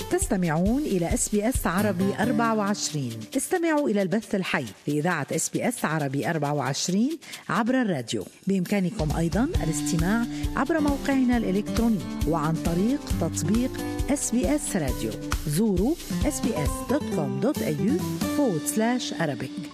تستمعون إلى اس بي اس عربي 24 استمعوا إلى البث الحي في إذاعة اس بي اس عربي 24 عبر الراديو بإمكانكم أيضا الاستماع عبر موقعنا الإلكتروني وعن طريق تطبيق اس بي اس راديو زوروا sbs.com.au forward slash Arabic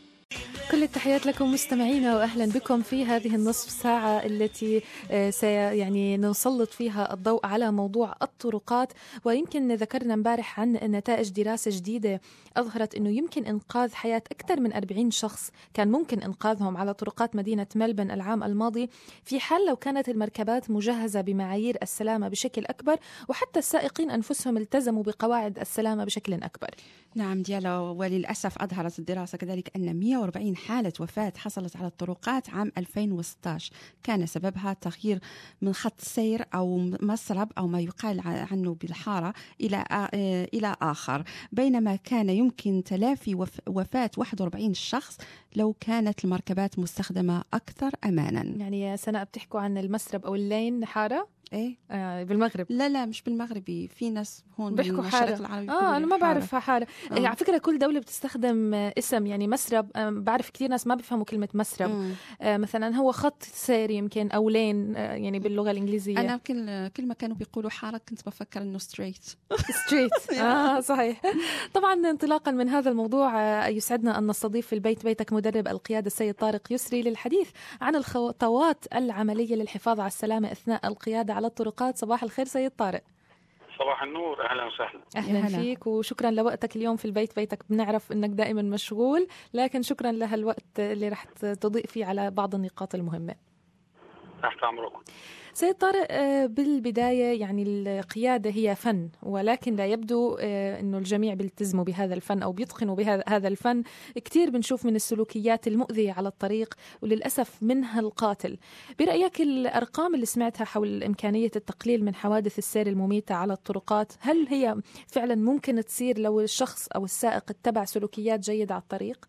كل التحيات لكم مستمعينا واهلا بكم في هذه النصف ساعه التي آه، سي يعني نسلط فيها الضوء على موضوع الطرقات ويمكن ذكرنا امبارح عن نتائج دراسه جديده اظهرت انه يمكن انقاذ حياه اكثر من 40 شخص كان ممكن انقاذهم على طرقات مدينه ملبن العام الماضي في حال لو كانت المركبات مجهزه بمعايير السلامه بشكل اكبر وحتى السائقين انفسهم التزموا بقواعد السلامه بشكل اكبر. نعم ديالا وللاسف اظهرت الدراسه كذلك ان 140 حالة وفاة حصلت على الطرقات عام 2016 كان سببها تغيير من خط سير أو مسرب أو ما يقال عنه بالحارة إلى إلى آخر بينما كان يمكن تلافي وفاة 41 شخص لو كانت المركبات مستخدمة أكثر أمانا يعني يا سناء بتحكوا عن المسرب أو اللين حارة ايه آه بالمغرب لا لا مش بالمغربي في ناس هون بيحكوا حارة العربي اه انا ما بعرفها حارة آه. على فكره كل دوله بتستخدم اسم يعني مسرب آه بعرف كثير ناس ما بيفهموا كلمه مسرب آه مثلا هو خط سير يمكن او لين آه يعني باللغه الانجليزيه انا كل كل ما كانوا بيقولوا حاره كنت بفكر انه ستريت ستريت اه صحيح طبعا انطلاقا من هذا الموضوع آه يسعدنا ان نستضيف في البيت بيتك مدرب القياده السيد طارق يسري للحديث عن الخطوات العمليه للحفاظ على السلامه اثناء القياده على الطرقات صباح الخير سيد طارق صباح النور اهلا وسهلا اهلا هلا. فيك وشكرا لوقتك اليوم في البيت بيتك بنعرف انك دائما مشغول لكن شكرا لهالوقت اللي رح تضيء فيه على بعض النقاط المهمه تحت امركم سيد طارق آه، بالبداية يعني القيادة هي فن ولكن لا يبدو آه، أنه الجميع بيلتزموا بهذا الفن أو بيتقنوا بهذا الفن كثير بنشوف من السلوكيات المؤذية على الطريق وللأسف منها القاتل برأيك الأرقام اللي سمعتها حول إمكانية التقليل من حوادث السير المميتة على الطرقات هل هي فعلا ممكن تصير لو الشخص أو السائق اتبع سلوكيات جيدة على الطريق؟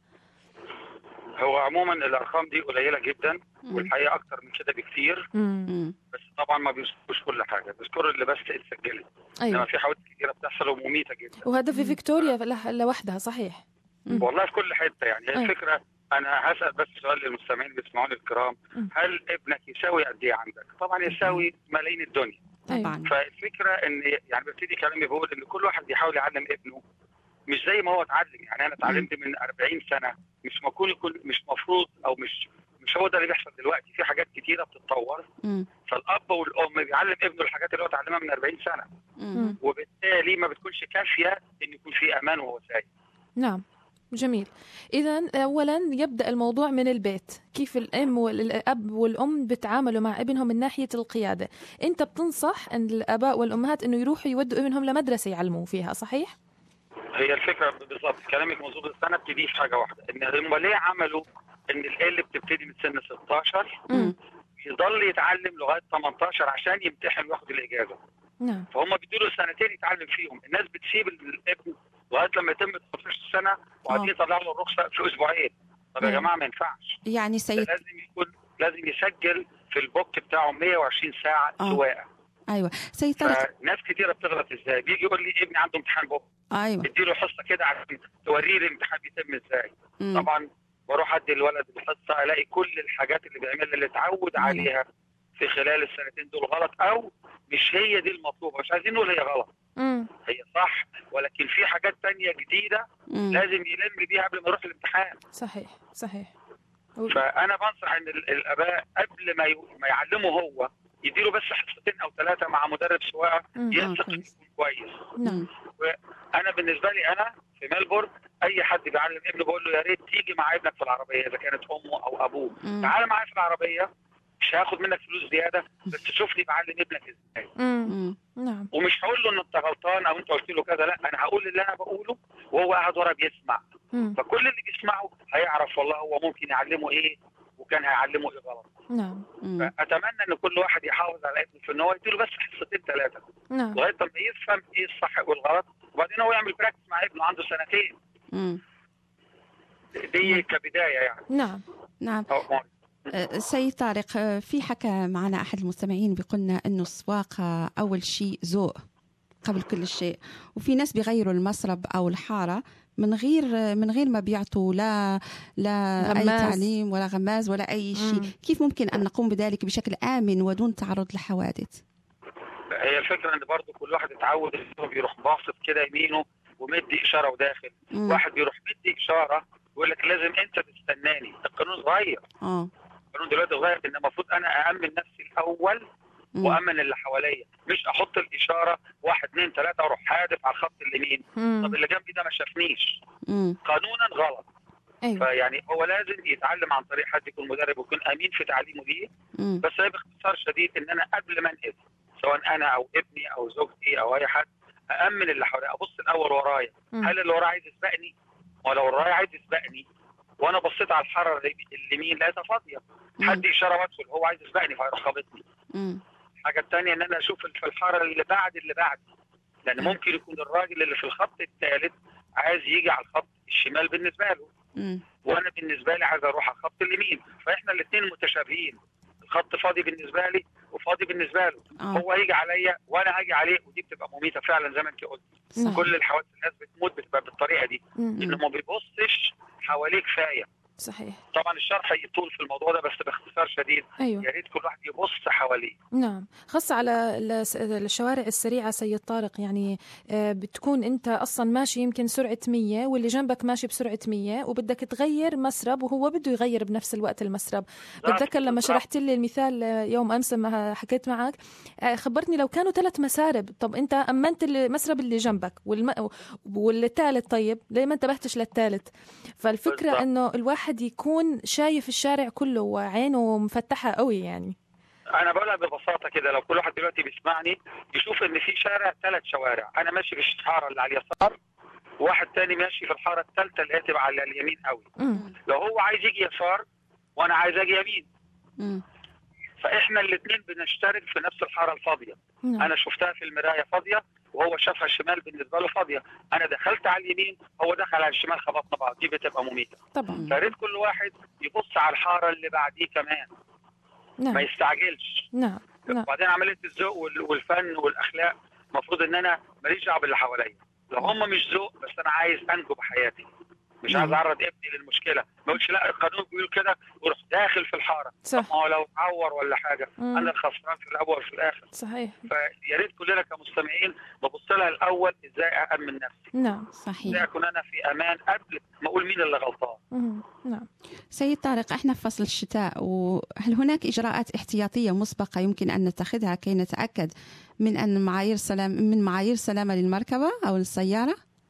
هو عموما الارقام دي قليله جدا والحقيقه اكتر من كده بكتير بس طبعا ما بيذكروش كل حاجه بيذكروا اللي بس اتسجلت أيوة. انما في حوادث كتيره بتحصل ومميته جدا وهذا في فيكتوريا لوحدها صحيح والله في كل حته يعني أيوة. الفكره انا هسال بس سؤال للمستمعين اللي بيسمعوني الكرام هل ابنك يساوي قد ايه عندك؟ طبعا يساوي ملايين الدنيا طبعا فالفكره ان يعني ببتدي كلامي بقول ان كل واحد بيحاول يعلم ابنه مش زي ما هو اتعلم يعني انا اتعلمت من 40 سنه مش مكون يكون مش مفروض او مش مش هو ده اللي بيحصل دلوقتي في حاجات كتيره بتتطور فالاب والام بيعلم ابنه الحاجات اللي هو اتعلمها من 40 سنه مم. وبالتالي ما بتكونش كافيه ان يكون في امان وهو سايق نعم جميل إذا أولا يبدأ الموضوع من البيت كيف الأم والأب والأم بتعاملوا مع ابنهم من ناحية القيادة أنت بتنصح أن الآباء والأمهات أنه يروحوا يودوا ابنهم لمدرسة يعلموه فيها صحيح؟ هي الفكره بالظبط كلامك مظبوط بس انا ابتدي في حاجه واحده ان هم ليه عملوا ان الايه اللي بتبتدي من سن 16 يضل يتعلم لغايه 18 عشان يمتحن وياخد الاجازه نعم فهم بيدوا له سنتين يتعلم فيهم الناس بتسيب الابن لغايه لما يتم 18 سنه وبعدين يطلعوا له الرخصه في اسبوعين طب يا جماعه ما ينفعش يعني سيد لازم يكون لازم يسجل في البوك بتاعه 120 ساعه سواقه ايوه سيد طارق ناس كتيره بتغلط ازاي بيجي يقول لي ابني عنده امتحان بكره ايوه اديله حصه كده عشان توريه الامتحان بيتم ازاي مم. طبعا بروح ادي الولد الحصه الاقي كل الحاجات اللي بيعملها اللي اتعود عليها في خلال السنتين دول غلط او مش هي دي المطلوبه مش عايزين نقول هي غلط مم. هي صح ولكن في حاجات تانية جديده مم. لازم يلم بيها قبل ما يروح الامتحان صحيح صحيح فانا بنصح ان ال- الاباء قبل ما ي- ما يعلمه هو يديله بس حصتين او ثلاثه مع مدرب سواقه مم. يثق آه، كويس. يكون كويس نعم انا بالنسبه لي انا في ملبورن اي حد بيعلم ابنه بقول له يا ريت تيجي مع ابنك في العربيه اذا كانت امه او ابوه مم. تعال معايا في العربيه مش هاخد منك فلوس زياده بس شوفني بعلم ابنك ازاي مم. مم. نعم ومش هقول له ان انت غلطان او انت قلت له كذا لا انا هقول اللي انا بقوله وهو قاعد ورا بيسمع مم. فكل اللي بيسمعه هيعرف والله هو ممكن يعلمه ايه وكان هيعلمه ايه غلط نعم مم. فاتمنى ان كل واحد يحافظ على ابنه في ان هو يديله بس حصتين ثلاثه نعم لغايه لما يفهم ايه الصح والغلط وبعدين هو يعمل براكتس مع ابنه عنده سنتين مم. دي كبدايه يعني نعم نعم أو- أه، سيد طارق أه، في حكى معنا احد المستمعين بيقولنا انه السواقه اول شيء ذوق قبل كل شيء وفي ناس بيغيروا المسرب او الحاره من غير من غير ما بيعطوا لا لا اي غماز. تعليم ولا غماز ولا اي شيء مم. كيف ممكن ان نقوم بذلك بشكل امن ودون تعرض لحوادث هي الفكره ان برضه كل واحد اتعود ان هو بيروح باصص كده يمينه ومدي اشاره وداخل مم. واحد بيروح مدي اشاره ويقول لك لازم انت تستناني القانون صغير اه القانون دلوقتي صغير ان المفروض انا امن نفسي الاول مم. وامن اللي حواليا مش احط الاشاره واحد اثنين ثلاثه واروح حادف على الخط اليمين مم. طب اللي جنبي ده ما شافنيش مم. قانونا غلط ايوه فيعني هو لازم يتعلم عن طريق حد يكون مدرب ويكون امين في تعليمه ليه مم. بس هي باختصار شديد ان انا قبل ما انقذ سواء انا او ابني او زوجتي او اي حد أأمن اللي حواليا أبص الأول ورايا مم. هل اللي ورايا عايز يسبقني؟ ولا ورايا عايز يسبقني وأنا بصيت على الحارة اليمين لقيتها فاضية مم. حد إشارة وأدخل هو عايز يسبقني فهيروح خابطني مم. الحاجة الثانية إن أنا أشوف في الحارة اللي بعد اللي بعد لأن ممكن يكون الراجل اللي في الخط الثالث عايز يجي على الخط الشمال بالنسبة له مم. وانا بالنسبه لي عايز اروح على الخط اليمين فاحنا الاثنين متشابهين الخط فاضي بالنسبه لي وفاضي بالنسبه له اه هو هيجي عليا وانا هاجي عليه ودي بتبقى مميته فعلا زي ما انت قلت صح. كل الحوادث الناس بتموت بتبقى بالطريقه دي مم. انه ما بيبصش حواليه كفايه صحيح طبعا الشرح يطول في الموضوع ده بس باختصار شديد ايوه يا ريت كل واحد يبص حواليه نعم خاصة على الس- الشوارع السريعة سيد طارق يعني آه، بتكون أنت أصلا ماشي يمكن سرعة 100 واللي جنبك ماشي بسرعة 100 وبدك تغير مسرب وهو بده يغير بنفس الوقت المسرب بتذكر لما بالظبط. شرحت لي المثال آه، يوم أمس لما حكيت معك آه، خبرتني لو كانوا ثلاث مسارب طب أنت أمنت المسرب اللي جنبك والم... والثالث طيب ليه ما انتبهتش للثالث فالفكرة بالظبط. أنه الواحد يكون شايف الشارع كله وعينه مفتحة قوي يعني انا بقولها ببساطه كده لو كل واحد دلوقتي بيسمعني يشوف ان في شارع ثلاث شوارع انا ماشي في الحاره اللي على اليسار وواحد تاني ماشي في الحاره الثالثه اللي هي تبقى على اليمين قوي مم. لو هو عايز يجي يسار وانا عايز اجي يمين مم. فاحنا الاثنين بنشترك في نفس الحاره الفاضيه نعم. انا شفتها في المرايه فاضيه وهو شافها الشمال بالنسبه له فاضيه انا دخلت على اليمين هو دخل على الشمال خبطنا بعض دي بتبقى مميته طبعا فريت كل واحد يبص على الحاره اللي بعديه كمان ما نعم يستعجلش نعم نعم وبعدين عمليه الذوق وال- والفن والاخلاق المفروض ان انا ماليش دعوه باللي حواليا لو هم مش ذوق بس انا عايز انجو بحياتي مش عايز مم. اعرض ابني للمشكله ما اقولش لا القانون بيقول كده وروح داخل في الحاره صح ما هو لو اتعور ولا حاجه مم. انا الخسران في الاول وفي الاخر صحيح فيا ريت كلنا كمستمعين نبص لها الاول ازاي امن نفسي نعم ازاي صحيح اكون انا في امان قبل ما اقول مين اللي غلطان مم. نعم سيد طارق احنا في فصل الشتاء وهل هناك اجراءات احتياطيه مسبقه يمكن ان نتخذها كي نتاكد من ان معايير سلام من معايير سلامه للمركبه او للسياره؟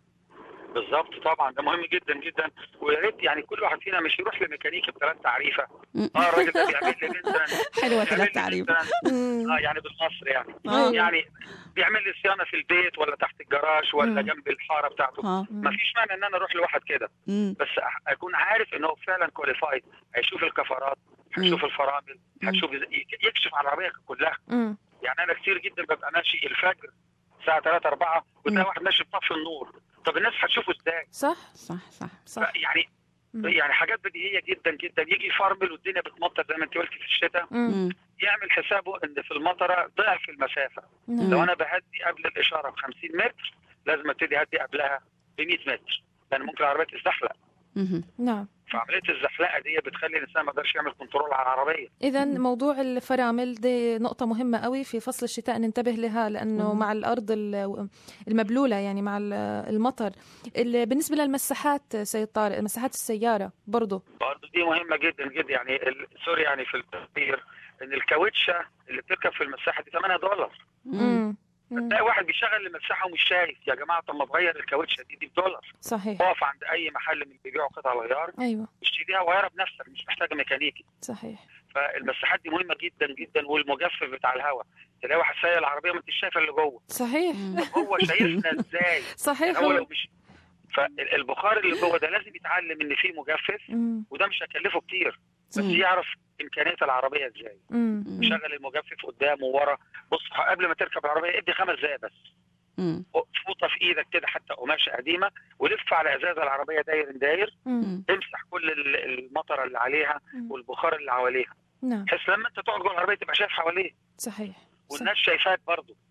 بالظبط طبعا ده مهم جدا جدا ويا ريت يعني كل واحد فينا مش يروح لميكانيكي بثلاث تعريفه مم. اه الراجل ده بيعمل لي مثلا حلوه بيعمل ثلاث لي تعريف مثلاً- مم. اه يعني بالمصري يعني آه. يعني بيعمل لي صيانه في البيت ولا تحت الجراج ولا مم. جنب الحاره بتاعته اه ما فيش مانع ان انا اروح لواحد كده مم. بس أح- اكون عارف ان هو فعلا كواليفايد هيشوف الكفرات هيشوف الفرامل مم. هيشوف إز- يك- يكشف على العربيه كلها مم. يعني انا كتير جدا ببقى ماشي الفجر الساعه 3 4 مم. وتلاقي واحد ماشي بطفي النور طب الناس هتشوفه ازاي صح صح صح صح يعني مم. يعني حاجات بديهيه جدا جدا يجي يفرمل والدنيا بتمطر زي ما انت قلتي في الشتاء مم. مم. يعمل حسابه ان في المطره ضعف المسافه نعم. لو انا بهدي قبل الاشاره ب 50 متر لازم ابتدي اهدي قبلها ب 100 متر لان ممكن العربيه تتزحلق مهم. نعم فعمليه الزحلقه دي بتخلي الانسان ما يقدرش يعمل كنترول على العربيه إذا موضوع الفرامل دي نقطة مهمة قوي في فصل الشتاء ننتبه لها لأنه مم. مع الأرض ال- المبلولة يعني مع ال- المطر ال- بالنسبة للمساحات سيد طارق مساحات السيارة برضو برضه دي مهمه جدا جدا يعني ال- سوري يعني في التعبير ان الكاوتشه اللي بتركب في المساحه دي ثمنها دولار مم. مم. مم. تلاقي واحد بيشغل المساحه ومش شايف يا جماعه طب ما تغير الكاوتشه دي دي بدولار صحيح اقف عند اي محل من اللي بيبيعوا قطع غيار أيوة اشتريها وغيرها بنفسك مش محتاجه ميكانيكي صحيح فالمساحات دي مهمه جدا جدا والمجفف بتاع الهواء تلاقي واحد سايق العربيه ما انتش شايفه اللي جوه صحيح مم. هو شايفنا ازاي صحيح هو لو مش فالبخار اللي جوه ده لازم يتعلم ان فيه مجفف مم. وده مش هيكلفه كتير بس مم. يعرف امكانيه العربيه ازاي مم. مم. يشغل المجفف قدام وورا بص قبل ما تركب العربيه ادي خمس دقايق بس مم. فوطه في ايدك كده حتى قماشه قديمه ولف على ازاز العربيه داير داير مم. امسح كل ال- المطره اللي عليها مم. والبخار اللي حواليها نعم بحيث لما انت تقعد جوه العربيه تبقى شايف حواليه صحيح صح. والناس شايفاك برضه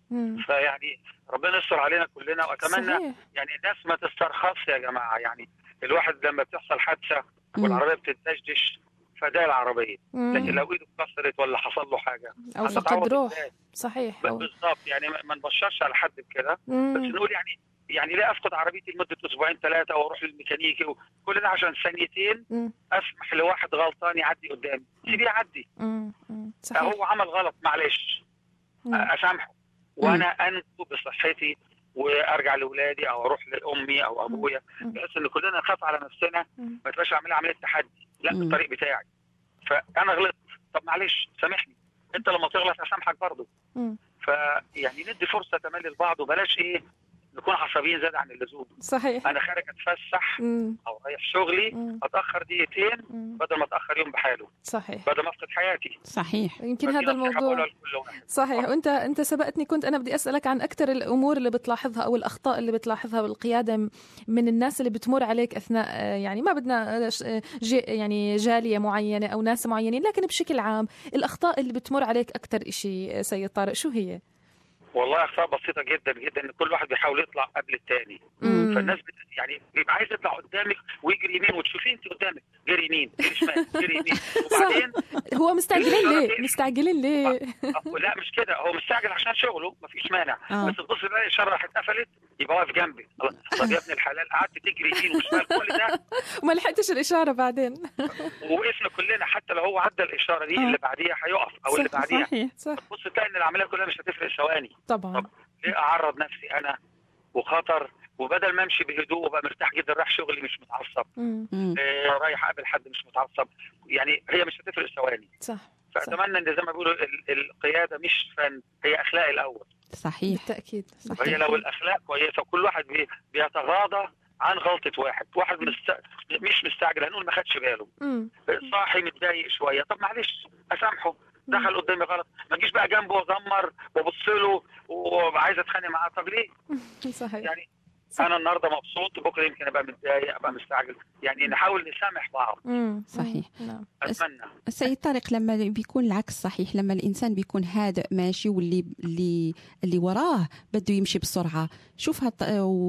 مم. فيعني ربنا يستر علينا كلنا واتمنى صحيح يعني الناس ما تسترخصش يا جماعه يعني الواحد لما بتحصل حادثه مم. والعربيه بتدشدش فده العربيه مم. لكن لو ايده اتكسرت ولا حصل له حاجه او هتتعوض فقد روح إزاي؟ صحيح ب- أو... بالظبط يعني ما ما نبشرش على حد بكده بس مم. نقول يعني يعني ليه افقد عربيتي لمده اسبوعين ثلاثه واروح للميكانيكي وكل ده عشان ثانيتين مم. اسمح لواحد غلطان يعدي قدامي سيبيه يعدي مم. مم. صحيح هو عمل غلط معلش مم. اسامحه وانا انجو بصحتي وارجع لاولادي او اروح لامي او ابويا مم. بحيث ان كلنا نخاف على نفسنا مم. ما تبقاش عاملها عمليه تحدي لا مم. بالطريق بتاعي فانا غلطت طب معلش سامحني انت لما تغلط اسامحك برضه مم. فيعني ندي فرصه تملي لبعض وبلاش ايه نكون عصبيين زياده عن اللزوم صحيح انا خارج اتفسح مم. او رايح شغلي مم. اتاخر دقيقتين مم. بدل ما اتاخر يوم بحاله صحيح بدل ما افقد حياتي صحيح يمكن فدي هذا نصيحة الموضوع بقولها لكل واحد. صحيح وانت انت سبقتني كنت انا بدي اسالك عن اكثر الامور اللي بتلاحظها او الاخطاء اللي بتلاحظها بالقياده م- من الناس اللي بتمر عليك اثناء آه، يعني ما بدنا آه، ش- آه، جي يعني جاليه معينه او ناس معينين لكن بشكل عام الاخطاء اللي بتمر عليك اكثر شيء سيد طارق شو هي؟ والله اخطاء بسيطه جدا جدا ان كل واحد بيحاول يطلع قبل الثاني مم. فالناس بت... يعني بيبقى عايز يطلع قدامك ويجري يمين وتشوفيه انت قدامك جري يمين جري شمال جري يمين وبعدين هو مستعجلين ليه؟ مستعجلين ليه؟ أه، لا مش كده هو مستعجل عشان شغله مفيش مانع آه. بس تبص بقى الاشاره راحت قفلت يبقى واقف جنبي الله، طب يا ابن الحلال قعدت تجري يمين وشمال كل ده وما لحقتش الاشاره بعدين ووقفنا كلنا حتى لو هو عدى الاشاره دي آه. اللي بعديها هيقف او اللي صح، بعديها صحيح صح بص تلاقي ان العمليه كلها مش هتفرق ثواني طبعا طب ليه اعرض نفسي انا وخطر وبدل ما امشي بهدوء وابقى مرتاح جدا رايح شغلي مش متعصب مم. مم. آه، رايح اقابل حد مش متعصب يعني هي مش هتفرق ثواني صح فاتمنى ان زي ما بيقولوا ال- القياده مش فن هي اخلاق الاول صحيح بالتاكيد صحيح. وهي لو الاخلاق كويسه وكل واحد بي- بيتغاضى عن غلطه واحد واحد مست... مش مستعجل هنقول ما خدش باله مم. صاحي متضايق شويه طب معلش اسامحه دخل قدامي غلط ما اجيش بقى جنبه وازمر وابص له وعايز اتخانق معاه طب ليه؟ صحيح يعني صح. انا النهارده مبسوط بكره يمكن ابقى متضايق ابقى مستعجل يعني نحاول نسامح بعض مم. صحيح. مم. نعم اتمنى السيد طارق لما بيكون العكس صحيح لما الانسان بيكون هادئ ماشي واللي اللي اللي وراه بده يمشي بسرعه شوف هالط...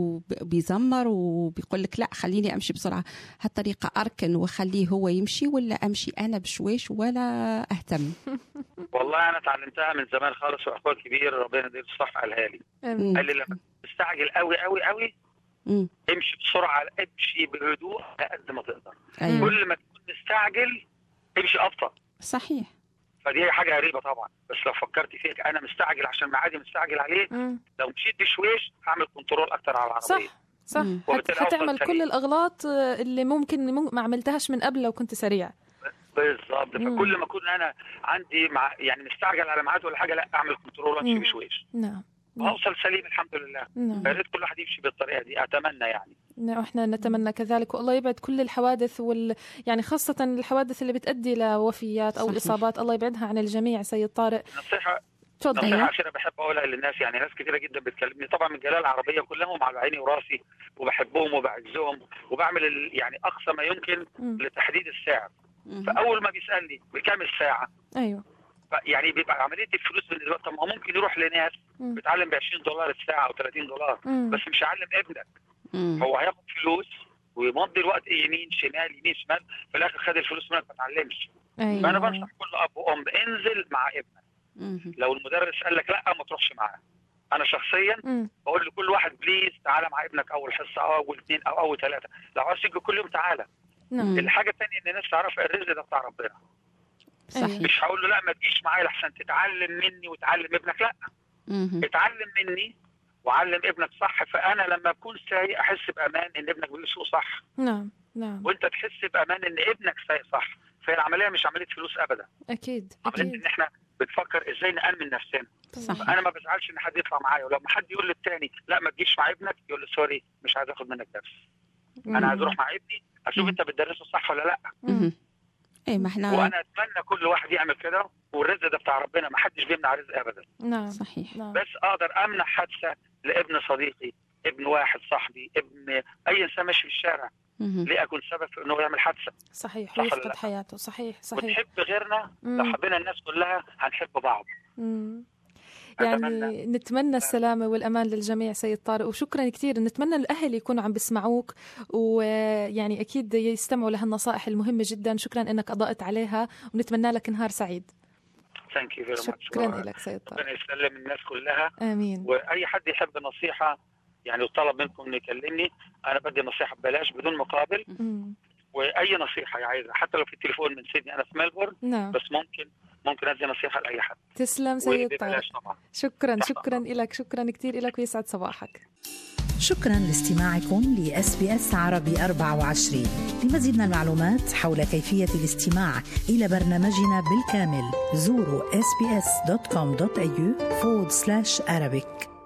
وبيزمر وبيقول لك لا خليني امشي بسرعه هالطريقه اركن واخليه هو يمشي ولا امشي انا بشويش ولا اهتم والله انا اتعلمتها من زمان خالص واخويا الكبير ربنا يديله الصحه قالها لي آمين. قال لي لما تستعجل قوي قوي قوي مم. امشي بسرعه امشي بهدوء على قد ما تقدر ايوه كل ما تكون مستعجل امشي ابطا صحيح فدي حاجه غريبه طبعا بس لو فكرت فيك انا مستعجل عشان معادي مستعجل عليه مم. لو مشيت بشويش هعمل كنترول اكتر على العربيه صح صح مم. حت- وبالتالي حتعمل أفضل كل سريع. الاغلاط آه، اللي ممكن مم- ما عملتهاش من قبل لو كنت سريع بالظبط مم. فكل ما اكون انا عندي مع يعني مستعجل على ميعاد ولا حاجه لا اعمل كنترول وامشي مم. بشويش نعم نعم واوصل سليم الحمد لله نعم يا ريت كل واحد يمشي بالطريقه دي اتمنى يعني نعم احنا نتمنى كذلك والله يبعد كل الحوادث وال يعني خاصة الحوادث اللي بتؤدي لوفيات او صحيح. الاصابات الله يبعدها عن الجميع سيد طارق نصيحه تفضل نصيحه أيوة. اخيره بحب اقولها للناس يعني ناس كثيره جدا بتكلمني طبعا من جلال العربيه كلهم على عيني وراسي وبحبهم وبعزهم وبعمل ال- يعني اقصى ما يمكن مم. لتحديد السعر مم. فاول ما بيسالني بكام الساعه ايوه ف- يعني بيبقى عمليه الفلوس بالنسبه له طب ما هو ممكن يروح لناس مم. بتعلم ب 20 دولار الساعه او 30 دولار مم. بس مش هيعلم ابنك مم. هو هياخد فلوس ويمضي الوقت يمين شمال يمين شمال في الاخر خد الفلوس منك ما اتعلمش فانا ايوه بنصح كل اب وام انزل مع ابنك مم. لو المدرس قال لك لا ما تروحش معاه انا شخصيا مم. بقول لكل واحد بليز تعالى مع ابنك اول حصه او اول اثنين او اول ثلاثه لو عايز تيجي كل يوم تعالى نعم مم. الحاجه الثانيه ان الناس تعرف الرزق ده بتاع ربنا صحيح مش هقول له لا ما تجيش معايا لحسن تتعلم مني وتعلم ابنك لا مم. اتعلم مني وعلم ابنك صح فانا لما اكون سايق احس بامان ان ابنك بيسوق صح نعم نعم وانت تحس بامان ان ابنك سايق صح فهي العمليه مش عمليه فلوس ابدا اكيد عمليه اكيد ان احنا بنفكر ازاي نامن نفسنا صح. انا ما بزعلش ان حد يطلع معايا ولما حد يقول للتاني لا ما تجيش مع ابنك يقول له سوري مش عايز اخد منك درس انا عايز اروح مع ابني اشوف مم. انت بتدرسه صح ولا لا مم. ايه ما احنا وانا اتمنى كل واحد يعمل كده والرزق ده بتاع ربنا ما حدش بيمنع رزق ابدا نعم صحيح نعم بس اقدر امنع حادثه لابن صديقي ابن واحد صاحبي ابن اي انسان ماشي في الشارع مم. ليه اكون سبب في انه يعمل حادثه صحيح صح ولا ويفقد لا؟ حياته صحيح صحيح ونحب غيرنا لو مم. حبينا الناس كلها هنحب بعض مم. يعني نتمنى السلامة والأمان للجميع سيد طارق وشكرا كثير نتمنى الأهل يكونوا عم بيسمعوك ويعني أكيد يستمعوا لهالنصائح المهمة جدا شكرا أنك أضأت عليها ونتمنى لك نهار سعيد ثانك يو فيري ماتش شكرا لك سيد طارق ربنا يسلم الناس كلها آمين واي حد يحب نصيحه يعني وطلب منكم انه يكلمني انا بدي نصيحه ببلاش بدون مقابل مم. واي نصيحه عايزها حتى لو في التليفون من سيدني انا في ملبورن نعم بس ممكن ممكن ادي نصيحه لاي حد تسلم سيد طارق وببلاش طبعا شكرا شكرا لك شكرا كثير لك ويسعد صباحك شكرا لاستماعكم لاس بي اس عربي 24 لمزيد من المعلومات حول كيفيه الاستماع الى برنامجنا بالكامل زوروا sbs.com.au forward slash arabic